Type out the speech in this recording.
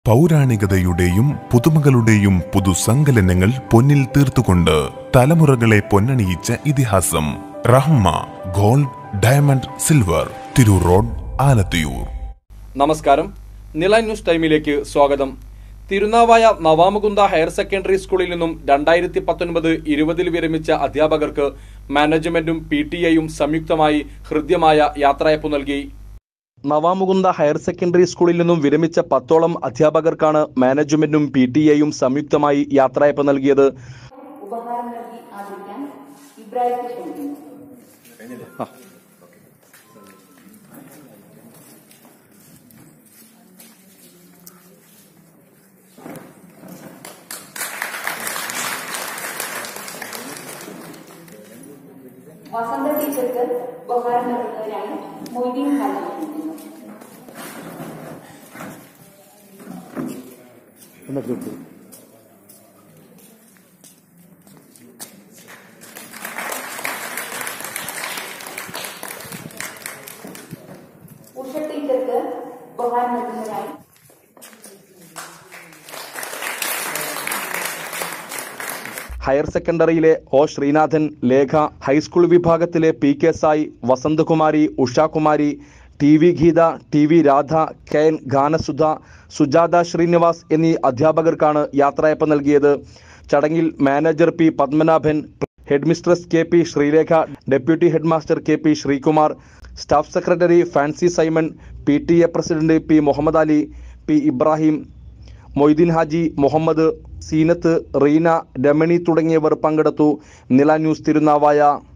പൗരാണികതയുടെയും പുതുമകളുടെയും പുതുസങ്കലനങ്ങൾ പൊന്നിൽ തീർത്തുകൊണ്ട് തലമുറകളെ പൊന്നണിയിച്ച ഇതിഹാസം Rahma gold diamond silver Tirur road Alathiyur നമസ്കാരം നില ന്യൂസ് ടൈമിലേക്ക് സ്വാഗതം തിരുനാവായ നവാമുകുന്ദ ഹയർ സെക്കൻഡറി സ്കൂളിൽ നിന്നും രണ്ടായിരത്തി പത്തൊൻപത് ഇരുപതിൽ വിരമിച്ച അധ്യാപകർക്ക് മാനേജ്മെന്റും പി ടി എയും സംയുക്തമായി ഹൃദ്യമായ യാത്രയപ്പ് നൽകി നവാമുകുന്ദ ഹയർ സെക്കൻഡറി സ്കൂളിൽ നിന്നും വിരമിച്ച പത്തോളം അധ്യാപകർക്കാണ് മാനേജ്മെന്റും പി ടി എയും സംയുക്തമായി യാത്രയപ്പ് നൽകിയത് ഉപഹാരം നൽകി ആദരിക്കാൻ ഇബ്രാഹിത്തെ ക്ഷണിക്കുന്നു വസന്ത ടീച്ചർക്ക് ഉപഹാരം നൽകുന്നതിനായി മൊയ്തീൻ ഖാൻ ക്ഷണിക്കുന്നു ഉഷ ടീച്ചർക്ക് ഉപഹാരം നൽകുന്നതിനായി ഹയർ സെക്കൻഡറിയിലെ ഒ ശ്രീനാഥൻ ലേഖ ഹൈസ്കൂൾ വിഭാഗത്തിലെ P K Sai Vasanthakumari Ushakumari T V Geetha T V Radha K N Ganasudha Sujatha Srinivas എന്നീ അധ്യാപകർക്കാണ് യാത്രയപ്പ് നൽകിയത് ചടങ്ങിൽ manager P Padmanabhan head mistress K P Sreelekha deputy head master K P Sreekumar staff secretary Fancy Simon P T A president P Muhammad Ali P Ibrahim Moideen Haji Muhammad Seenath Reena Ramani തുടങ്ങിയവർ പങ്കെടുത്തു നില news Thirunavaya